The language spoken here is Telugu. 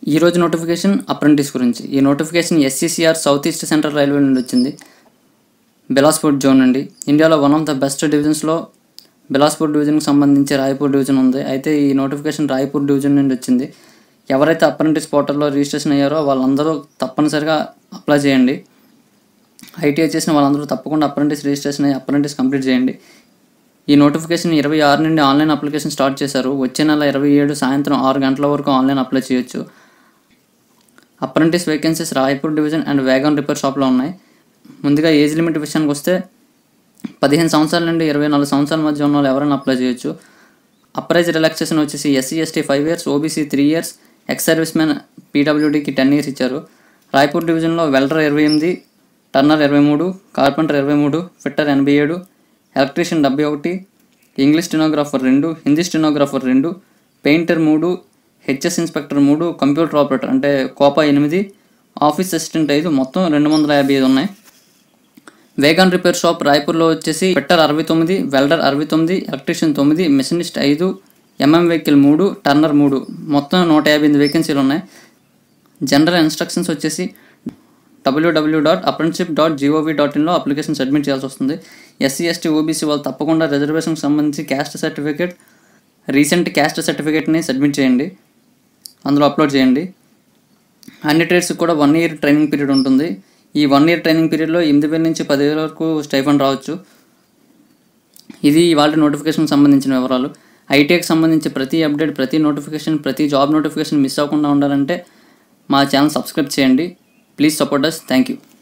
ఈ రోజు నోటిఫికేషన్ అప్రెంటిస్ గురించి ఈ notification SECR south east central railway నుండి వచ్చింది బిలాస్పూర్ జోన్ నుండి ఇండియాలో వన్ ఆఫ్ ద బెస్ట్ డివిజన్స్లో బిలాస్పూర్ డివిజన్కి సంబంధించి రాయపూర్ డివిజన్ ఉంది అయితే ఈ నోటిఫికేషన్ రాయపూర్ డివిజన్ నుండి వచ్చింది ఎవరైతే అప్రెంటిస్ పోర్టల్లో రిజిస్ట్రేషన్ అయ్యారో వాళ్ళందరూ తప్పనిసరిగా అప్లై చేయండి ఐటీఐ చేసిన వాళ్ళందరూ తప్పకుండా అప్రెంటిస్ రిజిస్ట్రేషన్ అయ్యి అప్రెంటిస్ కంప్లీట్ చేయండి ఈ నోటిఫికేషన్ ఇరవై ఆరు నుండి ఆన్లైన్ అప్లికేషన్ స్టార్ట్ చేశారు వచ్చే నెల ఇరవై ఏడు సాయంత్రం ఆరు గంటల వరకు ఆన్లైన్ అప్లై చేయొచ్చు apprentice vacancies Raipur division and wagon repair షాప్లో ఉన్నాయి ముందుగా ఏజ్ లిమిట్ విషయానికి వస్తే పదిహేను సంవత్సరాల నుండి ఇరవై నాలుగు సంవత్సరాల మధ్య ఉన్న వాళ్ళు ఎవరైనా అప్లై చేయొచ్చు అప్రైజ్ రిలాక్సేషన్ వచ్చేసి SC ST five years OBC three years ex service man పీడబ్ల్యూడీకి టెన్ ఇయర్స్ ఇచ్చారు రాయపూర్ డివిజన్లో వెల్డర్ ఇరవై ఎనిమిది టర్నర్ ఇరవై మూడు కార్పెంటర్ ఇరవై మూడు ఫిట్టర్ ఎనభై ఏడు ఎలక్ట్రీషియన్ డెబ్బై ఒకటి ఇంగ్లీష్ స్టెనోగ్రాఫర్ రెండు హిందీ స్టెనోగ్రాఫర్ రెండు పెయింటర్ మూడు హెచ్ఎస్ ఇన్స్పెక్టర్ మూడు కంప్యూటర్ ఆపరేటర్ అంటే కోపా ఎనిమిది ఆఫీస్ అసిస్టెంట్ ఐదు మొత్తం రెండు వందల యాభై ఐదు ఉన్నాయి వేగన్ రిపేర్ షాప్ రాయపూర్లో వచ్చేసి ఫిట్టర్ అరవై తొమ్మిది వెల్డర్ అరవై తొమ్మిది ఎలక్ట్రీషియన్ తొమ్మిది మెషినిస్ట్ ఐదు ఎంఎం వెహికల్ మూడు టర్నర్ మూడు మొత్తం నూట యాభై ఎనిమిది వేకెన్సీలు ఉన్నాయి జనరల్ ఇన్స్ట్రక్షన్స్ వచ్చేసి WWW dot apprenticeship dot GOV dot ఇన్లో అప్లికేషన్ సబ్మిట్ చేయాల్సి వస్తుంది ఎస్సీ ఎస్టీ ఓబీసీ వాళ్ళు తప్పకుండా రిజర్వేషన్కి సంబంధించి క్యాస్ట్ సర్టిఫికేట్ రీసెంట్ క్యాస్ట్ సర్టిఫికేట్ని సబ్మిట్ చేయండి అందులో అప్లోడ్ చేయండి అన్ని ట్రేడ్స్కి కూడా వన్ ఇయర్ ట్రైనింగ్ పీరియడ్ ఉంటుంది ఈ వన్ ఇయర్ ట్రైనింగ్ పీరియడ్లో ఎనిమిది వేల నుంచి పదివేల వరకు స్టైఫండ్ రావచ్చు ఇది వాళ్ళ నోటిఫికేషన్కి సంబంధించిన వివరాలు ఐటీఐకి సంబంధించి ప్రతి అప్డేట్ ప్రతి నోటిఫికేషన్ ప్రతి జాబ్ నోటిఫికేషన్ మిస్ అవ్వకుండా ఉండాలంటే మా ఛానల్ సబ్స్క్రైబ్ చేయండి please support us thank you